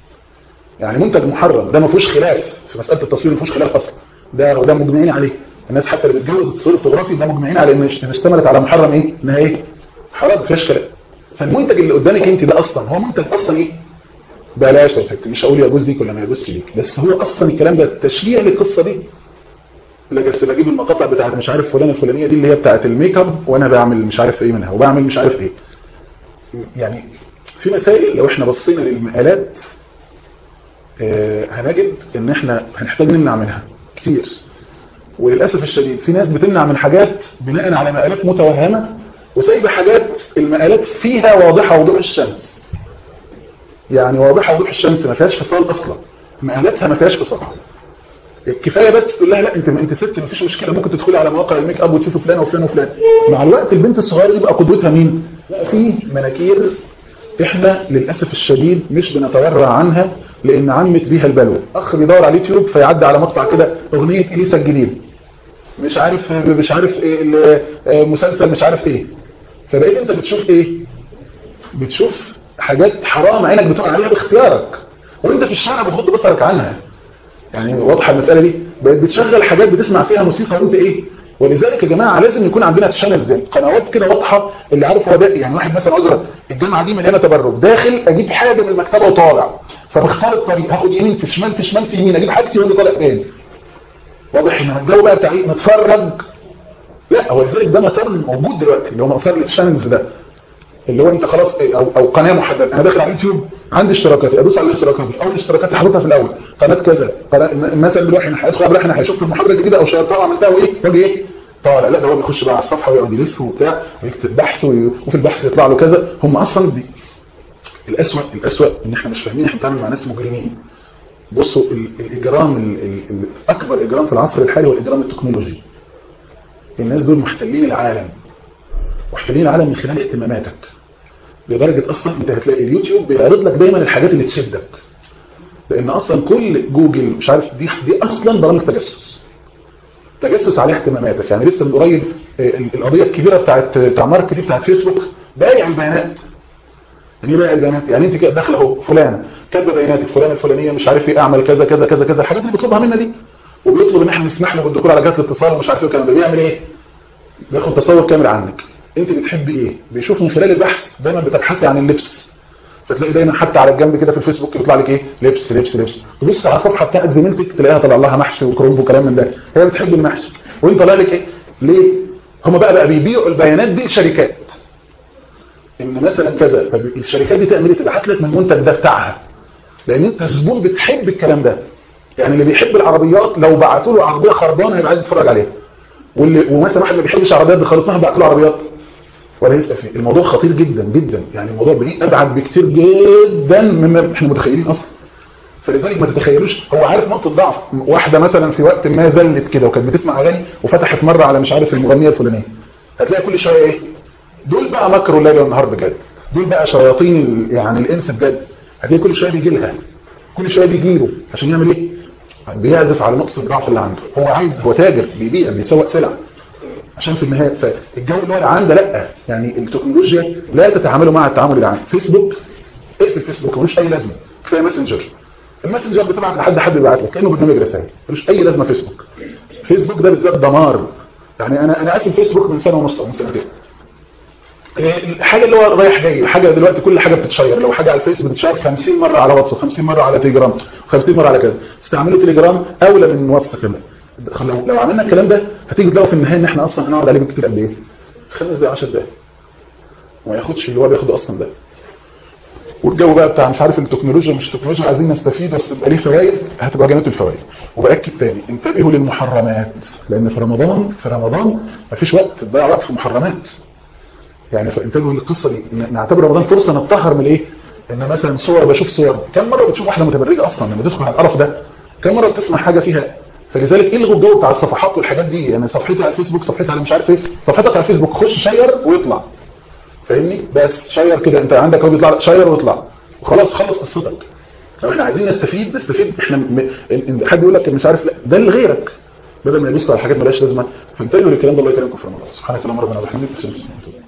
يعني منتج محرم ده ما فيهوش خلاف في مساله التصوير ما فيهوش خلاف اصلا ده وده مجمعين عليه الناس حتى اللي بتجوز التصوير الفوتوغرافي ده مجمعين على ان اشتملت على محرم ايه انها ايه حرام ما فيهاش كلام فالمنتج اللي قدامك انت ده اصلا هو منتج اصلا ايه بلاش يا ست مش هقول يجوز ليك ولا ما يجوزش ليك بس هو اصلا الكلام ده تشريع للقصه دي لك بس بجيب المقاطع بتاعت مش عارف فلانه الفلانيه دي اللي هي بتاعت الميك اب وانا بعمل مش عارف ايه منها وبعمل مش عارف ايه يعني في مسائل لو احنا بصينا للمقالات آه، هنجد ان احنا هنحتاج نمنع منها كتير وللاسف الشديد في ناس بتمنع من حاجات بناء على مقالات متوهمه وسايبه حاجات المقالات فيها واضحه وضوح الشمس يعني واضحه وضوح الشمس ما فيهاش فصال اصلا مقالاتها ما فيهاش فصال كفايه بس تقول لها لا انت انت ست مفيش مشكله ممكن تدخلي على مواقع الميك اب وتشوفي فلان وفلان وفلان مع الوقت البنت الصغيره دي بقى قدوتها مين لا في مناكير احنا للاسف الشديد مش بنتورع عنها لان عمت بيها البلوى اخ بيدور على اليوتيوب فيعدي على مقطع كده اغنيه اليسا الجديد مش عارف مش عارف ايه ال- آه، مسلسل مش عارف ايه فبقيت انت بتشوف ايه بتشوف حاجات حرام عينك بتقع عليها باختيارك وانت في الشارع بتغض بصرك عنها يعني واضحه المساله دي بقيت بتشغل حاجات بتسمع فيها موسيقى وانت ايه ولذلك يا جماعه لازم يكون عندنا تشانلز يعني قنوات كده واضحه اللي عارف هو ده يعني واحد مثلا عذرا الجامعه دي مليانه تبرج داخل اجيب حاجه من المكتبه وطالع فبختار الطريق هاخد يمين في شمال في شمال في يمين اجيب حاجتي وانا طالع تاني واضح ان الجو بقى بتاع ايه نتفرج لا هو لذلك ده مسار موجود دلوقتي اللي هو مسار التشانلز ده اللي هو انت خلاص إيه، او او قناه محدده انا داخل على اليوتيوب عندي اشتراكات ادوس على الاشتراكات اول اشتراكات حاططها في الاول قناه كذا قناه م- مثلا دلوقتي انا هيدخل قبل احنا هيشوف المحاضره الجديده او شيرتها وعملتها وايه واجي ايه طالع لا ده هو بيخش بقى على الصفحه ويقعد يلف وبتاع ويكتب بحث وي- وفي البحث يطلع له كذا هم اصلا بي... الاسوأ الاسوأ ان احنا مش فاهمين احنا بنتعامل مع ناس مجرمين بصوا ال- الاجرام ال- ال- ال- اكبر اجرام في العصر الحالي هو الاجرام التكنولوجي الناس دول محتلين العالم محتلين العالم من خلال اهتماماتك لدرجة أصلا أنت هتلاقي اليوتيوب بيعرض لك دايما الحاجات اللي تشدك لأن أصلا كل جوجل مش عارف دي دي أصلا برامج تجسس تجسس على اهتماماتك يعني لسه من قريب آه، القضية الكبيرة بتاعت بتاع مارك دي بتاعت فيسبوك بايع البيانات يعني ايه بايع البيانات يعني انت كده داخله اهو فلان كاتبه بياناتك فلان الفلانيه مش عارف ايه اعمل كذا كذا كذا كذا الحاجات اللي بيطلبها منا دي وبيطلب ان احنا نسمح له بالدخول على جهاز الاتصال ومش عارف ايه والكلام ده بيعمل ايه بياخد تصور كامل عنك انت بتحبي ايه بيشوف من خلال البحث دايما بتبحثي عن اللبس فتلاقي دايما حتى على الجنب كده في الفيسبوك يطلع لك ايه لبس لبس لبس تبص على الصفحه بتاعت زميلتك تلاقيها طلع لها محشي وكرومب وكلام من ده هي بتحب المحشي وانت طالع لك ايه ليه هم بقى بقى بيبيعوا البيانات دي لشركات ان مثلا كذا فالشركات دي تعمل ايه تبعت لك من المنتج ده بتاعها لان انت زبون بتحب الكلام ده يعني اللي بيحب العربيات لو بعتوا له عربيه خربانه هيبقى عايز يتفرج عليها واللي ومثلا واحد ما بيحبش عربيات دي خالص ما بعت له عربيات ولا يسأل فيه الموضوع خطير جدا جدا يعني الموضوع بعيد ابعد بكتير جدا مما احنا متخيلين اصلا فلذلك ما تتخيلوش هو عارف نقطه ضعف واحده مثلا في وقت ما زلت كده وكانت بتسمع اغاني وفتحت مره على مش عارف المغنيه الفلانيه هتلاقي كل شويه ايه دول بقى مكروا الليل والنهار بجد دول بقى شياطين ال- يعني الانس بجد هتلاقي كل شويه بيجي لها كل شويه بيجي له عشان يعمل ايه بيعزف على نقطه الضعف اللي عنده هو عايز هو تاجر بيبيع بيسوق سلع عشان في النهايه فالجو اللي هو العام ده لا يعني التكنولوجيا لا تتعاملوا مع التعامل العام فيسبوك اقفل فيسبوك ملوش اي لازمه كفايه ماسنجر الماسنجر بتبعت لحد حد بيبعت لك كانه برنامج رسائل ملوش اي لازمه فيسبوك فيسبوك ده بالذات دمار يعني انا انا قافل فيسبوك من سنه ونص او من سنتين الحاجه اللي هو رايح جاي حاجه دلوقتي كل حاجه بتتشير لو حاجه على الفيس بتتشير 50 مره على واتس 50 مره على تليجرام 50 مره على كذا استعملوا تليجرام اولى من واتس كمان لو لو عملنا الكلام ده هتيجي تلاقوا في النهايه ان احنا اصلا هنقعد عليه بالكتير قد ايه خمس دقايق 10 دقايق وما ياخدش اللي هو بياخده اصلا ده والجو بقى بتاع مش عارف التكنولوجيا مش التكنولوجيا عايزين نستفيد بس يبقى ليه فوائد هتبقى جنات الفوائد وباكد تاني انتبهوا للمحرمات لان في رمضان في رمضان مفيش وقت تضيع وقت في محرمات يعني فانتبهوا للقصه دي ن- نعتبر رمضان فرصه نتطهر من ايه ان مثلا صور بشوف صور كم مره بتشوف واحده متبرجه اصلا لما تدخل على القرف ده كم مره بتسمع حاجه فيها فلذلك الغوا الجو بتاع الصفحات والحاجات دي يعني صفحتي على الفيسبوك صفحتي على مش عارف ايه صفحتك على الفيسبوك خش شير ويطلع فاهمني بس شير كده انت عندك هو بيطلع شير واطلع وخلاص خلص قصتك لو احنا عايزين نستفيد نستفيد احنا م... م... حد يقول لك مش عارف لا ده لغيرك بدل ما يبص على حاجات مالهاش لازمه فانتبهوا للكلام ده الله يكرمكم في رمضان سبحانك اللهم ربنا وبحمدك